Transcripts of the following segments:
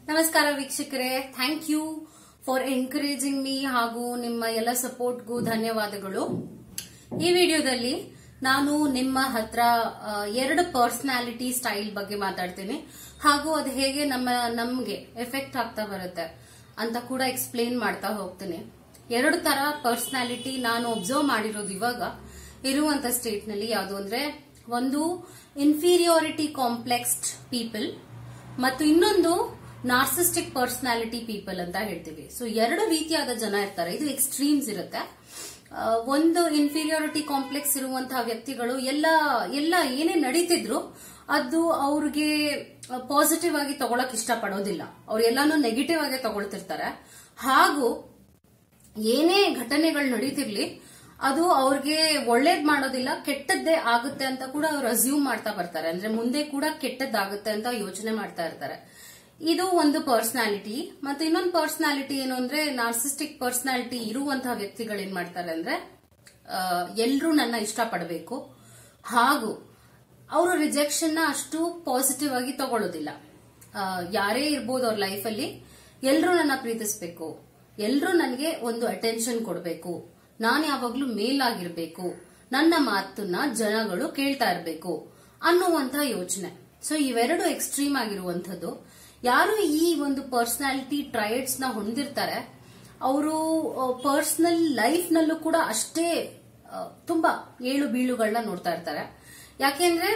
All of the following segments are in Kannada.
ನಮಸ್ಕಾರ ವೀಕ್ಷಕರೇ thank you for encouraging me ಹಾಗೂ ನಿಮ್ಮ ಎಲ್ಲ ಸಪೋರ್ಟ್ಗೂ ಧನ್ಯವಾದಗಳು ಈ ವಿಡಿಯೋದಲ್ಲಿ ನಾನು ನಿಮ್ಮ ಹತ್ರ ಆ, ಎರಡು ಪರ್ಸನಾಲಿಟಿ ಸ್ಟೈಲ್ ಬಗ್ಗೆ ಮಾತಾಡ್ತೀನಿ ಹಾಗೂ ಅದು ಹೇಗೆ ನಮ್ಮ ನಮ್ಗೆ ಎಫೆಕ್ಟ್ ಆಗ್ತಾ ಬರುತ್ತೆ ಅಂತ ಕೂಡ ಎಕ್ಸ್ಪ್ಲೇನ್ ಮಾಡ್ತಾ ಹೋಗ್ತೀನಿ ಎರಡು ತರ ಪರ್ಸನಾಲಿಟಿ ನಾನು ಒಬ್ಸರ್ವ್ ಮಾಡಿರೋದು ಇವಾಗ ಇರುವಂತ ಸ್ಟೇಟ್ ನಲ್ಲಿ ಯಾವುದು ಅಂದ್ರೆ ಒಂದು ಇನ್ಫೀರಿಯಾರಿಟಿ ಕಾಂಪ್ಲೆಕ್ಸ್ಡ್ ಪೀಪಲ್ ಮತ್ತು ಇನ್ನೊಂದು ನಾರ್ಸಿಸ್ಟಿಕ್ ಪರ್ಸನಾಲಿಟಿ ಪೀಪಲ್ ಅಂತ ಹೇಳ್ತೀವಿ ಸೊ ಎರಡು ರೀತಿಯಾದ ಜನ ಇರ್ತಾರೆ ಇದು ಎಕ್ಸ್ಟ್ರೀಮ್ಸ್ ಇರುತ್ತೆ ಆ, ಒಂದು ಇನ್ಫೀರಿಯಾರಿಟಿ ಕಾಂಪ್ಲೆಕ್ಸ್ ಇರುವಂತಹ ವ್ಯಕ್ತಿಗಳು ಎಲ್ಲ ಎಲ್ಲ ಏನೇ ನಡೀತಿದ್ರು ಅದು ಅವ್ರಿಗೆ ಪಾಸಿಟಿವ್ ಆಗಿ ತಗೊಳಕ್ ಇಷ್ಟಪಡೋದಿಲ್ಲ ಅವ್ರು ಎಲ್ಲಾನು ನೆಗೆಟಿವ್ ಆಗಿ ತಗೊಳ್ತಿರ್ತಾರೆ ಹಾಗೂ ಏನೇ ಘಟನೆಗಳು ನಡೀತಿರ್ಲಿ ಅದು ಅವ್ರಿಗೆ ಒಳ್ಳೇದ್ ಮಾಡೋದಿಲ್ಲ ಕೆಟ್ಟದ್ದೇ ಆಗುತ್ತೆ ಅಂತ ಕೂಡ ಅವ್ರು ಅಸ್ಯೂಮ್ ಮಾಡ್ತಾ ಬರ್ತಾರೆ ಅಂದ್ರೆ ಮುಂದೆ ಕೂಡ ಕೆಟ್ಟದ್ದಾಗುತ್ತೆ ಅಂತ ಯೋಚನೆ ಮಾಡ್ತಾ ಇರ್ತಾರೆ ಇದು ಒಂದು ಪರ್ಸನಾಲಿಟಿ ಮತ್ತೆ ಇನ್ನೊಂದು ಪರ್ಸನಾಲಿಟಿ ಏನು ಅಂದ್ರೆ ನಾರ್ಸಿಸ್ಟಿಕ್ ಪರ್ಸನಾಲಿಟಿ ಇರುವಂತಹ ವ್ಯಕ್ತಿಗಳು ಏನ್ ಮಾಡ್ತಾರೆ ಅಂದ್ರೆ ಎಲ್ಲರೂ ನನ್ನ ಇಷ್ಟಪಡಬೇಕು ಹಾಗೂ ಅವರು ರಿಜೆಕ್ಷನ್ ನ ಅಷ್ಟು ಪಾಸಿಟಿವ್ ಆಗಿ ತಗೊಳ್ಳೋದಿಲ್ಲ ಆ, ಯಾರೇ ಇರ್ಬೋದು ಅವ್ರ ಲೈಫಲ್ಲಿ ಎಲ್ಲರೂ ನನ್ನ ಪ್ರೀತಿಸ್ಬೇಕು ಎಲ್ಲರೂ ನನಗೆ ಒಂದು ಅಟೆನ್ಷನ್ ಕೊಡಬೇಕು ನಾನು ಯಾವಾಗ್ಲೂ ಮೇಲಾಗಿರ್ಬೇಕು ನನ್ನ ಮಾತನ್ನ ಜನಗಳು ಕೇಳ್ತಾ ಇರಬೇಕು ಅನ್ನುವಂತ ಯೋಚನೆ ಸೊ ಇವೆರಡು ಎಕ್ಸ್ಟ್ರೀಮ್ ಆಗಿರುವಂತದ್ದು ಯಾರು ಈ ಒಂದು ಪರ್ಸನಾಲಿಟಿ ಟ್ರಯಡ್ಸ್ ನ ಹೊಂದಿರ್ತಾರೆ ಅವರು ಪರ್ಸನಲ್ ಲೈಫ್ ನಲ್ಲೂ ಕೂಡ ಅಷ್ಟೇ ಆ, ತುಂಬಾ ಏಳು ಬೀಳುಗಳನ್ನ ನೋಡ್ತಾ ಇರ್ತಾರೆ ಯಾಕೆಂದ್ರೆ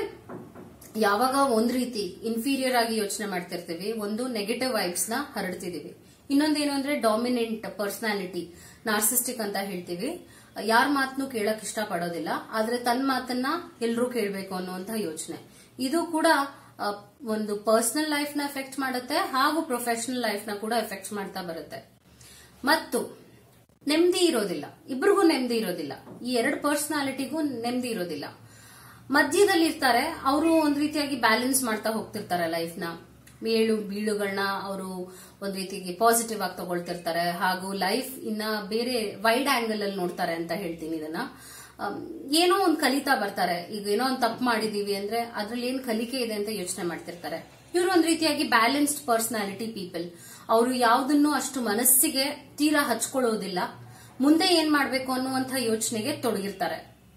ಯಾವಾಗ ಒಂದ್ ರೀತಿ ಇನ್ಫೀರಿಯರ್ ಆಗಿ ಯೋಚನೆ ಮಾಡ್ತಿರ್ತೀವಿ ಒಂದು ನೆಗೆಟಿವ್ ವೈಬ್ಸ್ ನ ಹರಡ್ತಿದೀವಿ ಇನ್ನೊಂದೇನು ಅಂದ್ರೆ ಡಾಮಿನೆಂಟ್ ಪರ್ಸನಾಲಿಟಿ ನಾರ್ಸಿಸ್ಟಿಕ್ ಅಂತ ಹೇಳ್ತೀವಿ ಯಾರ ಮಾತನ್ನು ಕೇಳಕ್ ಇಷ್ಟ ಪಡೋದಿಲ್ಲ ಆದ್ರೆ ತನ್ನ ಮಾತನ್ನ ಎಲ್ಲರೂ ಕೇಳಬೇಕು ಅನ್ನುವಂತ ಯೋಚನೆ ಇದು ಕೂಡ ಆ, ಒಂದು ಪರ್ಸನಲ್ ಲೈಫ್ ನ ಎಫೆಕ್ಟ್ ಮಾಡುತ್ತೆ ಹಾಗೂ ಪ್ರೊಫೆಷನಲ್ ಲೈಫ್ ನ ಕೂಡ ಎಫೆಕ್ಟ್ ಮಾಡ್ತಾ ಬರುತ್ತೆ ಮತ್ತು ನೆಮ್ಮದಿ ಇರೋದಿಲ್ಲ ಇಬ್ರಿಗೂ ನೆಮ್ಮದಿ ಇರೋದಿಲ್ಲ ಈ ಎರಡು ಪರ್ಸನಾಲಿಟಿಗೂ ನೆಮ್ಮದಿ ಇರೋದಿಲ್ಲ ಮಧ್ಯದಲ್ಲಿ ಇರ್ತಾರೆ ಅವರು ಒಂದ್ ರೀತಿಯಾಗಿ ಬ್ಯಾಲೆನ್ಸ್ ಮಾಡ್ತಾ ಹೋಗ್ತಿರ್ತಾರೆ ಲೈಫ್ ನ ಏಳು ಬೀಳುಗಳನ್ನ ಅವರು ಒಂದ್ ರೀತಿಯಾಗಿ ಪಾಸಿಟಿವ್ ಆಗಿ ತಗೊಳ್ತಿರ್ತಾರೆ ಹಾಗೂ ಲೈಫ್ ಇನ್ನ ಬೇರೆ ವೈಡ್ ಆಂಗಲ್ ಅಲ್ಲಿ ನೋಡ್ತಾರೆ ಅಂತ ಹೇಳ್ತೀನಿ ಇದನ್ನ ಅಮ್, ಏನೋ ಒಂದು ಕಲಿತಾ ಬರ್ತಾರೆ ಈಗ ಏನೋ ಒಂದು ತಪ್ಪು ಮಾಡಿದೀವಿ ಅಂದ್ರೆ ಅದ್ರಲ್ಲಿ ಏನ್ ಕಲಿಕೆ ಇದೆ ಅಂತ ಯೋಚನೆ ಮಾಡ್ತಿರ್ತಾರೆ ಇವರು ಒಂದ್ ರೀತಿಯಾಗಿ ಬ್ಯಾಲೆನ್ಸ್ಡ್ ಪರ್ಸನಾಲಿಟಿ ಪೀಪಲ್ ಅವರು ಯಾವ್ದನ್ನು ಅಷ್ಟು ಮನಸ್ಸಿಗೆ ತೀರಾ ಹಚ್ಕೊಳ್ಳೋದಿಲ್ಲ ಮುಂದೆ ಏನ್ ಮಾಡ್ಬೇಕು ಅನ್ನುವಂಥ ಯೋಚನೆಗೆ ತೊಡಗಿರ್ತಾರೆ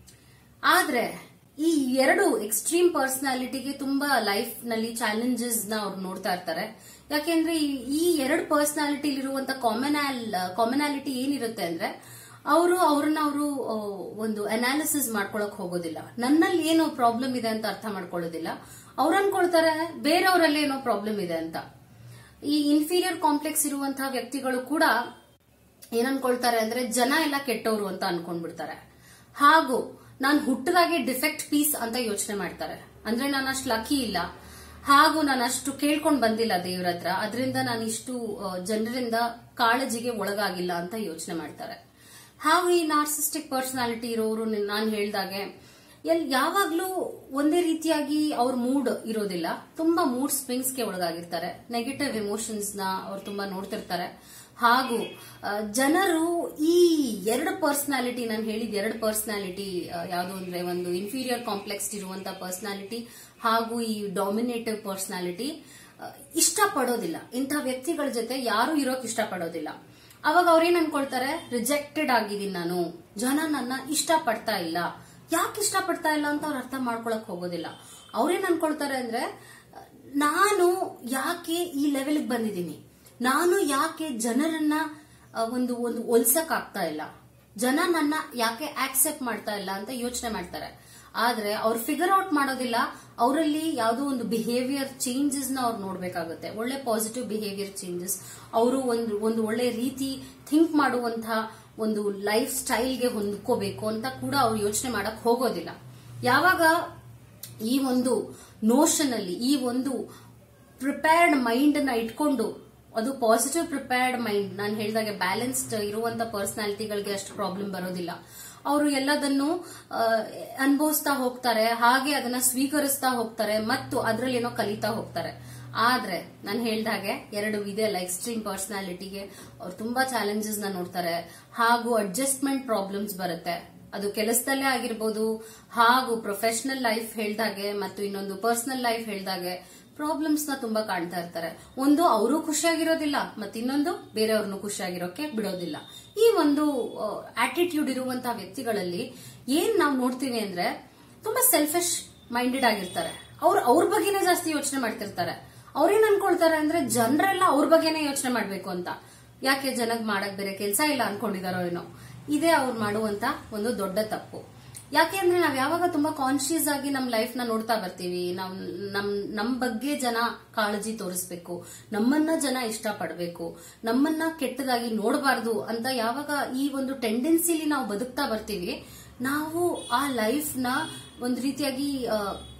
ಆದ್ರೆ ಈ ಎರಡು ಎಕ್ಸ್ಟ್ರೀಮ್ ಪರ್ಸನಾಲಿಟಿಗೆ ತುಂಬಾ ಲೈಫ್ ನಲ್ಲಿ ಚಾಲೆಂಜಸ್ ನ ಅವ್ರು ನೋಡ್ತಾ ಇರ್ತಾರೆ ಯಾಕೆಂದ್ರೆ ಈ- ಈ ಎರಡು ಪರ್ಸನಾಲಿಟಿ ಇರುವಂತ ಕಾಮನಾಲ್ ಕಾಮನಾಲಿಟಿ ಏನಿರುತ್ತೆ ಅಂದ್ರೆ ಅವರು ಅವ್ರನ್ನ ಅವರು ಒಂದು ಅನಾಲಿಸಿಸ್ ಮಾಡ್ಕೊಳಕ್ ಹೋಗೋದಿಲ್ಲ ನನ್ನಲ್ಲಿ ಏನೋ ಪ್ರಾಬ್ಲಮ್ ಇದೆ ಅಂತ ಅರ್ಥ ಮಾಡ್ಕೊಳ್ಳೋದಿಲ್ಲ ಅವ್ರು ಅನ್ಕೊಳ್ತಾರೆ ಬೇರೆಯವರಲ್ಲಿ ಏನೋ ಪ್ರಾಬ್ಲಮ್ ಇದೆ ಅಂತ ಈ ಇನ್ಫೀರಿಯರ್ ಕಾಂಪ್ಲೆಕ್ಸ್ ಇರುವಂತಹ ವ್ಯಕ್ತಿಗಳು ಕೂಡ ಏನ್ ಅನ್ಕೊಳ್ತಾರೆ ಅಂದ್ರೆ ಜನ ಎಲ್ಲ ಕೆಟ್ಟವರು ಅಂತ ಅನ್ಕೊಂಡ್ಬಿಡ್ತಾರೆ ಹಾಗೂ ನಾನು ಹುಟ್ಟದಾಗೆ ಡಿಫೆಕ್ಟ್ ಪೀಸ್ ಅಂತ ಯೋಚನೆ ಮಾಡ್ತಾರೆ ಅಂದ್ರೆ ನಾನು ಅಷ್ಟು ಲಕ್ಕಿ ಇಲ್ಲ ಹಾಗೂ ನಾನು ಅಷ್ಟು ಕೇಳ್ಕೊಂಡ್ ಬಂದಿಲ್ಲ ದೇವ್ರ ಹತ್ರ ಅದರಿಂದ ನಾನು ಇಷ್ಟು ಆ, ಜನರಿಂದ ಕಾಳಜಿಗೆ ಒಳಗಾಗಿಲ್ಲ ಅಂತ ಯೋಚನೆ ಮಾಡ್ತಾರೆ ಹಾಗೂ ಈ ನಾರ್ಸಿಸ್ಟಿಕ್ ಪರ್ಸನಾಲಿಟಿ ಇರೋರು ನಾನು ಹೇಳ್ದಾಗೆ ಎಲ್ ಯಾವಾಗ್ಲೂ ಒಂದೇ ರೀತಿಯಾಗಿ ಅವ್ರ ಮೂಡ್ ಇರೋದಿಲ್ಲ ತುಂಬಾ ಮೂಡ್ ಸ್ವಿಂಗ್ಸ್ ಗೆ ಒಳಗಾಗಿರ್ತಾರೆ ನೆಗೆಟಿವ್ ಎಮೋಷನ್ಸ್ ನ ಅವ್ರು ತುಂಬಾ ನೋಡ್ತಿರ್ತಾರೆ ಹಾಗೂ ಆ, ಜನರು ಈ ಎರಡು ಪರ್ಸನಾಲಿಟಿ ನಾನು ಹೇಳಿದ ಎರಡು ಪರ್ಸನಾಲಿಟಿ ಯಾವುದು ಅಂದ್ರೆ ಒಂದು ಇನ್ಫೀರಿಯರ್ ಕಾಂಪ್ಲೆಕ್ಸ್ ಇರುವಂತ ಪರ್ಸನಾಲಿಟಿ ಹಾಗೂ ಈ ಡಾಮಿನೇಟಿವ್ ಪರ್ಸನಾಲಿಟಿ ಇಷ್ಟಪಡೋದಿಲ್ಲ ಇಂಥ ವ್ಯಕ್ತಿಗಳ ಜೊತೆ ಯಾರು ಇರೋಕ್ ಇಷ್ಟಪಡೋದಿಲ್ಲ ಅವಾಗ ಅವ್ರೇನ್ ಅನ್ಕೊಳ್ತಾರೆ ರಿಜೆಕ್ಟೆಡ್ ಆಗಿದ್ದೀನಿ ನಾನು ಜನ ನನ್ನ ಇಷ್ಟ ಪಡ್ತಾ ಇಲ್ಲ ಯಾಕೆ ಇಷ್ಟ ಪಡ್ತಾ ಇಲ್ಲ ಅಂತ ಅವ್ರು ಅರ್ಥ ಮಾಡ್ಕೊಳಕ್ ಹೋಗೋದಿಲ್ಲ ಅವ್ರೇನ್ ಅನ್ಕೊಳ್ತಾರೆ ಅಂದ್ರೆ ನಾನು ಯಾಕೆ ಈ ಲೆವೆಲ್ಗೆ ಬಂದಿದ್ದೀನಿ ನಾನು ಯಾಕೆ ಜನರನ್ನ ಆ, ಒಂದು ಒಂದು ಒಲ್ಸಕ್ ಆಗ್ತಾ ಇಲ್ಲ ಜನ ನನ್ನ ಯಾಕೆ ಆಕ್ಸೆಪ್ಟ್ ಮಾಡ್ತಾ ಇಲ್ಲ ಅಂತ ಯೋಚನೆ ಮಾಡ್ತಾರೆ ಆದ್ರೆ ಅವ್ರು ಫಿಗರ್ ಔಟ್ ಮಾಡೋದಿಲ್ಲ ಅವರಲ್ಲಿ ಯಾವುದೋ ಒಂದು ಬಿಹೇವಿಯರ್ ಚೇಂಜಸ್ ನ ಅವ್ರು ನೋಡ್ಬೇಕಾಗುತ್ತೆ ಒಳ್ಳೆ ಪಾಸಿಟಿವ್ ಬಿಹೇವಿಯರ್ ಚೇಂಜಸ್ ಅವರು ಒಂದು ಒಂದು ಒಳ್ಳೆ ರೀತಿ ಥಿಂಕ್ ಮಾಡುವಂತಹ ಒಂದು ಲೈಫ್ ಸ್ಟೈಲ್ಗೆ ಹೊಂದ್ಕೋಬೇಕು ಅಂತ ಕೂಡ ಅವ್ರು ಯೋಚನೆ ಮಾಡಕ್ ಹೋಗೋದಿಲ್ಲ ಯಾವಾಗ ಈ ಒಂದು ನೋಷನ್ ಅಲ್ಲಿ ಈ ಒಂದು ಪ್ರಿಪೇರ್ಡ್ ಮೈಂಡ್ ನ ಇಟ್ಕೊಂಡು ಅದು ಪಾಸಿಟಿವ್ ಪ್ರಿಪೇರ್ಡ್ ಮೈಂಡ್ ನಾನು ಹೇಳಿದಾಗೆ ಬ್ಯಾಲೆನ್ಸ್ಡ್ ಇರುವಂತ ಪರ್ಸನಾಲಿಟಿಗಳಿಗೆ ಅಷ್ಟು ಪ್ರಾಬ್ಲಮ್ ಬರೋದಿಲ್ಲ ಅವರು ಎಲ್ಲದನ್ನು ಅನುಭವಿಸ್ತಾ ಹೋಗ್ತಾರೆ ಹಾಗೆ ಅದನ್ನ ಸ್ವೀಕರಿಸ್ತಾ ಹೋಗ್ತಾರೆ ಮತ್ತು ಅದ್ರಲ್ಲಿ ಏನೋ ಕಲಿತಾ ಹೋಗ್ತಾರೆ ಆದ್ರೆ ನಾನು ಹೇಳ್ದಾಗೆ ಎರಡು ಇದೆ ಅಲ್ಲ ಎಕ್ಸ್ಟ್ರೀಮ್ ಪರ್ಸನಾಲಿಟಿಗೆ ಅವ್ರು ತುಂಬಾ ಚಾಲೆಂಜಸ್ ನ ನೋಡ್ತಾರೆ ಹಾಗೂ ಅಡ್ಜಸ್ಟ್ಮೆಂಟ್ ಪ್ರಾಬ್ಲಮ್ಸ್ ಬರುತ್ತೆ ಅದು ಕೆಲಸದಲ್ಲೇ ಆಗಿರ್ಬೋದು ಹಾಗೂ ಪ್ರೊಫೆಷನಲ್ ಲೈಫ್ ಹೇಳ್ದಾಗೆ ಮತ್ತು ಇನ್ನೊಂದು ಪರ್ಸನಲ್ ಲೈಫ್ ಹೇಳ್ದಾಗೆ ಪ್ರಾಬ್ಲಮ್ಸ್ ನ ತುಂಬಾ ಕಾಣ್ತಾ ಇರ್ತಾರೆ ಒಂದು ಅವರು ಖುಷಿಯಾಗಿರೋದಿಲ್ಲ ಮತ್ತಿನ್ನೊಂದು ಬೇರೆಯವ್ರನ್ನು ಖುಷಿಯಾಗಿರೋಕೆ ಬಿಡೋದಿಲ್ಲ ಈ ಒಂದು ಆಟಿಟ್ಯೂಡ್ ಇರುವಂತಹ ವ್ಯಕ್ತಿಗಳಲ್ಲಿ ಏನ್ ನಾವು ನೋಡ್ತೀವಿ ಅಂದ್ರೆ ತುಂಬಾ ಸೆಲ್ಫಿಶ್ ಮೈಂಡೆಡ್ ಆಗಿರ್ತಾರೆ ಅವ್ರು ಅವ್ರ ಬಗ್ಗೆನೇ ಜಾಸ್ತಿ ಯೋಚನೆ ಮಾಡ್ತಿರ್ತಾರೆ ಅವ್ರೇನ್ ಅನ್ಕೊಳ್ತಾರೆ ಅಂದ್ರೆ ಜನರೆಲ್ಲ ಅವ್ರ ಬಗ್ಗೆನೇ ಯೋಚನೆ ಮಾಡ್ಬೇಕು ಅಂತ ಯಾಕೆ ಜನಗ್ ಮಾಡಕ್ ಬೇರೆ ಕೆಲಸ ಇಲ್ಲ ಅನ್ಕೊಂಡಿದಾರೋ ಏನೋ ಇದೇ ಅವ್ರು ಮಾಡುವಂತ ಒಂದು ದೊಡ್ಡ ತಪ್ಪು ಯಾಕೆ ಅಂದ್ರೆ ನಾವ್ ಯಾವಾಗ ತುಂಬಾ ಕಾನ್ಶಿಯಸ್ ಆಗಿ ನಮ್ ಲೈಫ್ ನ ನೋಡ್ತಾ ಬರ್ತೀವಿ ನಮ್ ನಮ್ ನಮ್ ಬಗ್ಗೆ ಜನ ಕಾಳಜಿ ತೋರಿಸ್ಬೇಕು ನಮ್ಮನ್ನ ಜನ ಇಷ್ಟ ಪಡ್ಬೇಕು ನಮ್ಮನ್ನ ಕೆಟ್ಟದಾಗಿ ನೋಡಬಾರ್ದು ಅಂತ ಯಾವಾಗ ಈ ಒಂದು ಟೆಂಡೆನ್ಸಿಲಿ ನಾವು ಬದುಕ್ತಾ ಬರ್ತೀವಿ ನಾವು ಆ ಲೈಫ್ ನ ಒಂದ್ ರೀತಿಯಾಗಿ ಆ,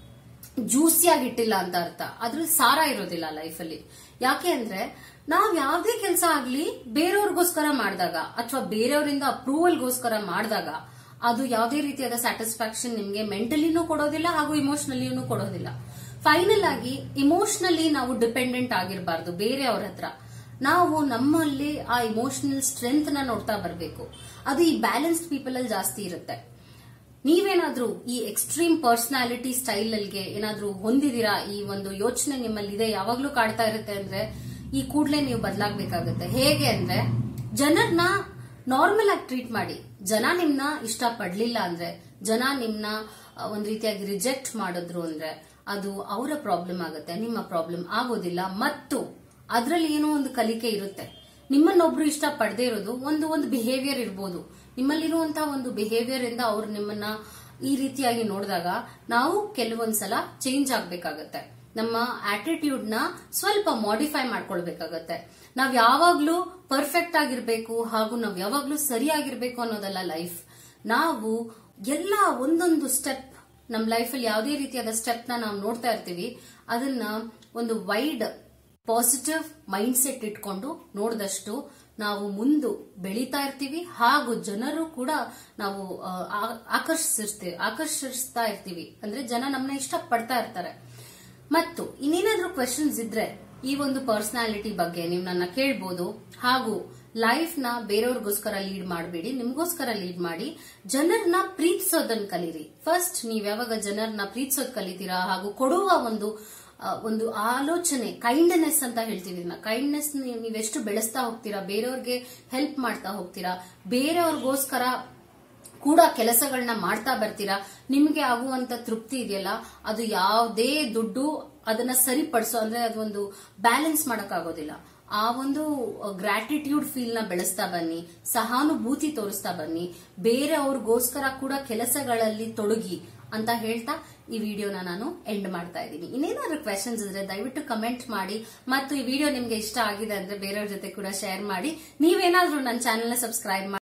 ಜ್ಯೂಸಿಯಾಗಿ ಇಟ್ಟಿಲ್ಲ ಅಂತ ಅರ್ಥ ಅದ್ರಲ್ಲಿ ಸಾರ ಇರೋದಿಲ್ಲ ಲೈಫಲ್ಲಿ ಯಾಕೆ ಅಂದ್ರೆ ನಾವ್ ಯಾವ್ದೇ ಕೆಲಸ ಆಗ್ಲಿ ಬೇರೆಯವ್ರಿಗೋಸ್ಕರ ಮಾಡಿದಾಗ ಅಥವಾ ಬೇರೆಯವರಿಂದ ಅಪ್ರೂವಲ್ಗೋಸ್ಕರ ಮಾಡಿದಾಗ ಅದು ಯಾವುದೇ ರೀತಿಯಾದ ಸ್ಯಾಟಿಸ್ಫ್ಯಾಕ್ಷನ್ ನಿಮ್ಗೆ ಮೆಂಟಲಿನೂ ಕೊಡೋದಿಲ್ಲ ಹಾಗೂ ಇಮೋಷನಲಿನೂ ಕೊಡೋದಿಲ್ಲ ಫೈನಲ್ ಆಗಿ ಇಮೋಷನಲಿ ನಾವು ಡಿಪೆಂಡೆಂಟ್ ಆಗಿರಬಾರ್ದು ಬೇರೆಯವ್ರ ಹತ್ರ ನಾವು ನಮ್ಮಲ್ಲಿ ಆ ಇಮೋಷನಲ್ ಸ್ಟ್ರೆಂತ್ ನ ನೋಡ್ತಾ ಬರಬೇಕು ಅದು ಈ ಬ್ಯಾಲೆನ್ಸ್ಡ್ ಪೀಪಲ್ ಅಲ್ಲಿ ಜಾಸ್ತಿ ಇರುತ್ತೆ ನೀವೇನಾದ್ರೂ ಈ ಎಕ್ಸ್ಟ್ರೀಮ್ ಪರ್ಸನಾಲಿಟಿ ಸ್ಟೈಲ್ ಅಲ್ಗೆ ಏನಾದ್ರೂ ಹೊಂದಿದೀರಾ ಈ ಒಂದು ಯೋಚನೆ ನಿಮ್ಮಲ್ಲಿ ಇದೆ ಯಾವಾಗ್ಲೂ ಕಾಡ್ತಾ ಇರುತ್ತೆ ಅಂದ್ರೆ ಈ ಕೂಡ್ಲೆ ನೀವು ಬದಲಾಗಬೇಕಾಗುತ್ತೆ ಹೇಗೆ ಅಂದ್ರೆ ಜನರನ್ನ ನಾರ್ಮಲ್ ಆಗಿ ಟ್ರೀಟ್ ಮಾಡಿ ಜನ ನಿಮ್ನ ಇಷ್ಟ ಪಡ್ಲಿಲ್ಲ ಅಂದ್ರೆ ಜನ ನಿಮ್ನ ಆ, ಒಂದ್ ರೀತಿಯಾಗಿ ರಿಜೆಕ್ಟ್ ಮಾಡಿದ್ರು ಅಂದ್ರೆ ಅದು ಅವರ ಪ್ರಾಬ್ಲಮ್ ಆಗುತ್ತೆ ನಿಮ್ಮ ಪ್ರಾಬ್ಲಮ್ ಆಗೋದಿಲ್ಲ ಮತ್ತು ಅದ್ರಲ್ಲಿ ಏನೋ ಒಂದು ಕಲಿಕೆ ಇರುತ್ತೆ ನಿಮ್ಮನ್ನೊಬ್ರು ಇಷ್ಟ ಪಡದೇ ಇರೋದು ಒಂದು ಒಂದು ಬಿಹೇವಿಯರ್ ಇರ್ಬೋದು ನಿಮ್ಮಲ್ಲಿರುವಂತಹ ಒಂದು ಬಿಹೇವಿಯರ್ ಇಂದ ಅವ್ರು ನಿಮ್ಮನ್ನ ಈ ರೀತಿಯಾಗಿ ನೋಡಿದಾಗ ನಾವು ಕೆಲವೊಂದ್ಸಲ ಚೇಂಜ್ ಆಗ್ಬೇಕಾಗತ್ತೆ ನಮ್ಮ ಆಟಿಟ್ಯೂಡ್ ನ ಸ್ವಲ್ಪ ಮಾಡಿಫೈ ಮಾಡ್ಕೊಳ್ಬೇಕಾಗತ್ತೆ ನಾವ್ ಯಾವಾಗ್ಲೂ ಪರ್ಫೆಕ್ಟ್ ಆಗಿರ್ಬೇಕು ಹಾಗೂ ನಾವ್ ಯಾವಾಗ್ಲೂ ಸರಿಯಾಗಿರ್ಬೇಕು ಅನ್ನೋದಲ್ಲ ಲೈಫ್ ನಾವು ಎಲ್ಲ ಒಂದೊಂದು ಸ್ಟೆಪ್ ನಮ್ ಲೈಫಲ್ಲಿ ಯಾವುದೇ ರೀತಿಯಾದ ಸ್ಟೆಪ್ ನ ನಾವು ನೋಡ್ತಾ ಇರ್ತೀವಿ ಅದನ್ನ ಒಂದು ವೈಡ್ ಪಾಸಿಟಿವ್ ಮೈಂಡ್ ಸೆಟ್ ಇಟ್ಕೊಂಡು ನೋಡಿದಷ್ಟು ನಾವು ಮುಂದೆ ಬೆಳೀತಾ ಇರ್ತೀವಿ ಹಾಗೂ ಜನರು ಕೂಡ ನಾವು ಆ, ಆ- ಆಕರ್ಷಿಸಿರ್ತೀವಿ ಆಕರ್ಷಿಸ್ತಾ ಇರ್ತೀವಿ ಅಂದ್ರೆ ಜನ ನಮ್ಮನ್ನ ಇಷ್ಟ ಪಡ್ತಾ ಇರ್ತಾರೆ ಮತ್ತು ಇನ್ನೇನಾದ್ರೂ ಕ್ವೆಶನ್ಸ್ ಇದ್ರೆ ಈ ಒಂದು ಪರ್ಸನಾಲಿಟಿ ಬಗ್ಗೆ ನೀವು ನನ್ನ ಕೇಳ್ಬೋದು ಹಾಗೂ ಲೈಫ್ ನ ಬೇರೆಯವ್ರಿಗೋಸ್ಕರ ಲೀಡ್ ಮಾಡಬೇಡಿ ನಿಮ್ಗೋಸ್ಕರ ಲೀಡ್ ಮಾಡಿ ಜನರನ್ನ ಪ್ರೀತಿಸೋದನ್ನ ಕಲೀರಿ ಫಸ್ಟ್ ನೀವ್ ಯಾವಾಗ ಜನರನ್ನ ಪ್ರೀತಿಸೋದ್ ಕಲಿತೀರಾ ಹಾಗೂ ಕೊಡುವ ಒಂದು ಆ, ಒಂದು ಆಲೋಚನೆ ಕೈಂಡ್ನೆಸ್ ಅಂತ ಹೇಳ್ತೀವಿ ಇದನ್ನ ಕೈಂಡ್ನೆಸ್ ನೀವೆಷ್ಟು ಬೆಳೆಸ್ತಾ ಹೋಗ್ತೀರಾ ಬೇರೆಯವ್ರಿಗೆ ಹೆಲ್ಪ್ ಮಾಡ್ತಾ ಹೋಗ್ತೀರಾ ಬೇರೆಯವ್ರಿಗೋಸ್ಕರ ಕೂಡ ಕೆಲಸಗಳನ್ನ ಮಾಡ್ತಾ ಬರ್ತೀರಾ ನಿಮ್ಗೆ ಆಗುವಂತ ತೃಪ್ತಿ ಇದೆಯಲ್ಲ ಅದು ಯಾವುದೇ ದುಡ್ಡು ಅದನ್ನ ಸರಿಪಡಿಸೋ ಅಂದ್ರೆ ಅದೊಂದು ಬ್ಯಾಲೆನ್ಸ್ ಮಾಡಕ್ಕಾಗೋದಿಲ್ಲ ಆ ಒಂದು ಗ್ರಾಟಿಟ್ಯೂಡ್ ಫೀಲ್ ನ ಬೆಳೆಸ್ತಾ ಬನ್ನಿ ಸಹಾನುಭೂತಿ ತೋರಿಸ್ತಾ ಬನ್ನಿ ಬೇರೆ ಅವ್ರಿಗೋಸ್ಕರ ಕೂಡ ಕೆಲಸಗಳಲ್ಲಿ ತೊಡಗಿ ಅಂತ ಹೇಳ್ತಾ ಈ ವಿಡಿಯೋನ ನಾನು ಎಂಡ್ ಮಾಡ್ತಾ ಇದ್ದೀನಿ ಇನ್ನೇನಾದ್ರೂ ಕ್ವೆಶನ್ಸ್ ಇದ್ರೆ ದಯವಿಟ್ಟು ಕಮೆಂಟ್ ಮಾಡಿ ಮತ್ತು ಈ ವಿಡಿಯೋ ನಿಮ್ಗೆ ಇಷ್ಟ ಆಗಿದೆ ಅಂದ್ರೆ ಬೇರೆಯವ್ರ ಜೊತೆ ಕೂಡ ಶೇರ್ ಮಾಡಿ ನೀವೇನಾದ್ರೂ ನನ್ನ ಚಾನೆಲ್ ನ ಸಬ್ಸ್ಕ್ರೈಬ್ ಮಾಡಿ